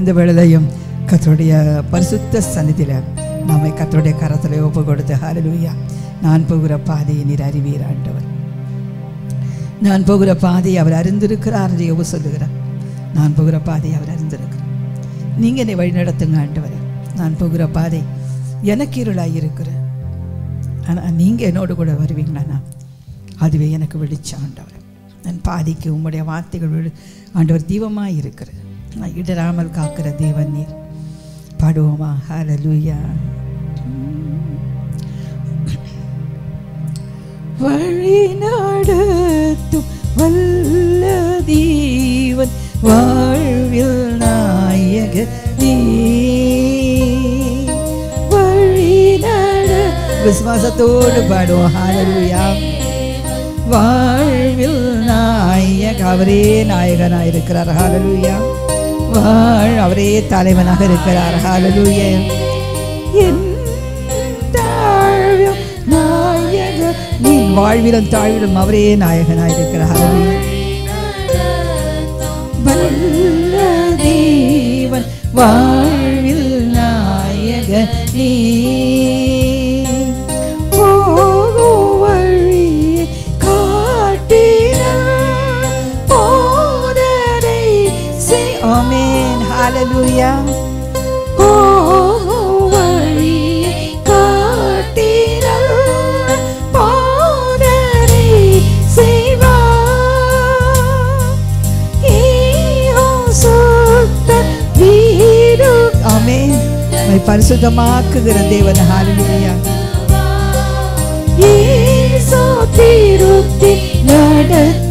இந்த வேளையிலையும் கத்தருடைய பரிசுத்த சந்நிதியில் நம்மை கத்தருடைய கரத்தில் ஒப்பு கொடுத்து ஹalleluya நான் போகிற பாதையை நீர் அறிவீர் ஆண்டவர் நான் போகிற பாதையை அவர் அறிந்திருக்கிறார் என்று யோபு சொல்லுகிறார் நான் போகிற பாதையை அவர் அறிந்திருக்கிறார் நீங்கள் என்னை வழி நடத்துங்க ஆண்டவரே நான் போகிற பாதை எனக்கு இருளாக இருக்கிற ஆனால் நீங்கள் என்னோடு கூட வருவீங்களாண்ணா அதுவே எனக்கு வெளிச்சம் ஆண்டவர் நான் பாதிக்கு உம்முடைய வார்த்தைகள் விழு ஆண்டவர் தீபமாக இருக்கிறது நான் இடராமல் காக்கிற தேவன் நீர் பாடுவோமா ஹalleluya வழி நடத்தும் வல்ல தேவன் வாழ்வில் நாயக நீ வழி நட விசுவாசத்தோடு பாடுவோம் ஹalleluya வாழ்வில் நாயக அவரே நாயகனாக இருக்கிறார் ஹalleluya வாழ் அவரே தலைவனாக இருக்கிறார் ஹalleluya என் தாழ்வில் நாயக நீ வாழ்விலும் தாழ்விலும் அவரே நாயகனாக இருக்கிறார் ஹalleluya வல்ல தேவன் வாழ்வில் நாயக நீ போகும் வழியை காட்டினார். போதனை செய்- ஆமென். ஹalleluya. போகும் வழியை காட்டினார். போதனை செய்வார். ஈயோ சுத்த வீடு. ஆமென். உம்மை பரிசுத்தமாக்குகிற தேவன் ஹalleluya இயேசு திருத்தி நடத்த